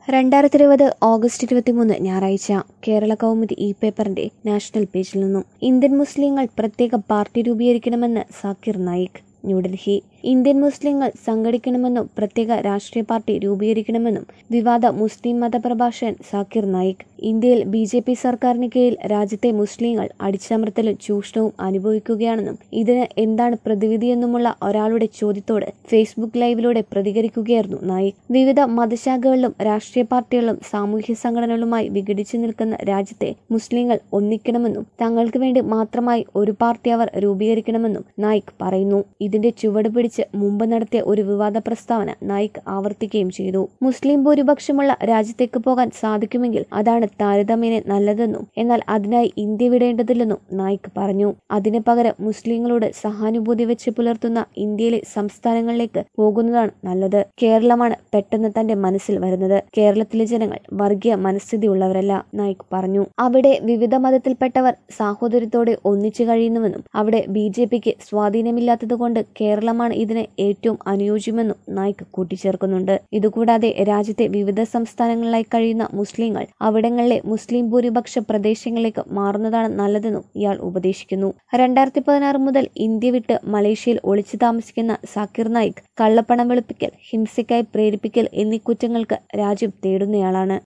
രണ്ടായിരത്തി ഇരുപത് ഓഗസ്റ്റ് ഇരുപത്തിമൂന്ന് ഞായറാഴ്ച കേരള കൗമുദി ഇ പേപ്പറിന്റെ നാഷണൽ പേജിൽ നിന്നും ഇന്ത്യൻ മുസ്ലിങ്ങൾ പ്രത്യേക പാർട്ടി രൂപീകരിക്കണമെന്ന് സാക്കിർ നായിക് ന്യൂഡൽഹി ഇന്ത്യൻ മുസ്ലിങ്ങൾ സംഘടിക്കണമെന്നും പ്രത്യേക രാഷ്ട്രീയ പാർട്ടി രൂപീകരിക്കണമെന്നും വിവാദ മുസ്ലിം മതപ്രഭാഷകൻ സാക്കിർ നായിക് ഇന്ത്യയിൽ ബി ജെ പി സർക്കാരിന് കീഴിൽ രാജ്യത്തെ മുസ്ലിങ്ങൾ അടിച്ചമർത്തലും ചൂഷണവും അനുഭവിക്കുകയാണെന്നും ഇതിന് എന്താണ് പ്രതിവിധിയെന്നുമുള്ള ഒരാളുടെ ചോദ്യത്തോട് ഫേസ്ബുക്ക് ലൈവിലൂടെ പ്രതികരിക്കുകയായിരുന്നു നായിക് വിവിധ മതശാഖകളിലും രാഷ്ട്രീയ പാർട്ടികളിലും സാമൂഹ്യ സംഘടനകളുമായി വിഘടിച്ചു നിൽക്കുന്ന രാജ്യത്തെ മുസ്ലിങ്ങൾ ഒന്നിക്കണമെന്നും തങ്ങൾക്ക് വേണ്ടി മാത്രമായി ഒരു പാർട്ടി അവർ രൂപീകരിക്കണമെന്നും നായിക് പറയുന്നു ഇതിന്റെ ചുവട് പിടിച്ച് മുമ്പ് നടത്തിയ ഒരു വിവാദ പ്രസ്താവന നായിക് ആവർത്തിക്കുകയും ചെയ്തു മുസ്ലിം ഭൂരിപക്ഷമുള്ള രാജ്യത്തേക്ക് പോകാൻ സാധിക്കുമെങ്കിൽ അതാണ് താരതമ്യേന നല്ലതെന്നും എന്നാൽ അതിനായി ഇന്ത്യ വിടേണ്ടതില്ലെന്നും നായിക് പറഞ്ഞു അതിന് പകരം മുസ്ലിങ്ങളോട് സഹാനുഭൂതി വെച്ച് പുലർത്തുന്ന ഇന്ത്യയിലെ സംസ്ഥാനങ്ങളിലേക്ക് പോകുന്നതാണ് നല്ലത് കേരളമാണ് പെട്ടെന്ന് തന്റെ മനസ്സിൽ വരുന്നത് കേരളത്തിലെ ജനങ്ങൾ വർഗീയ മനസ്ഥിതിയുള്ളവരല്ല നായിക് പറഞ്ഞു അവിടെ വിവിധ മതത്തിൽപ്പെട്ടവർ സാഹോദര്യത്തോടെ ഒന്നിച്ചു കഴിയുന്നുവെന്നും അവിടെ ബി ജെ പിക്ക് സ്വാധീനമില്ലാത്തതുകൊണ്ട് കേരളമാണ് ഇതിന് ഏറ്റവും അനുയോജ്യമെന്നും നായിക് കൂട്ടിച്ചേർക്കുന്നുണ്ട് ഇതുകൂടാതെ രാജ്യത്തെ വിവിധ സംസ്ഥാനങ്ങളിലായി കഴിയുന്ന മുസ്ലിങ്ങൾ അവിടങ്ങളിലെ മുസ്ലിം ഭൂരിപക്ഷ പ്രദേശങ്ങളിലേക്ക് മാറുന്നതാണ് നല്ലതെന്നും ഇയാൾ ഉപദേശിക്കുന്നു രണ്ടായിരത്തി പതിനാറ് മുതൽ ഇന്ത്യ വിട്ട് മലേഷ്യയിൽ ഒളിച്ചു താമസിക്കുന്ന സാക്കിർ നായിക് കള്ളപ്പണം വെളുപ്പിക്കൽ ഹിംസയ്ക്കായി പ്രേരിപ്പിക്കൽ എന്നീ കുറ്റങ്ങൾക്ക് രാജ്യം തേടുന്നയാളാണ്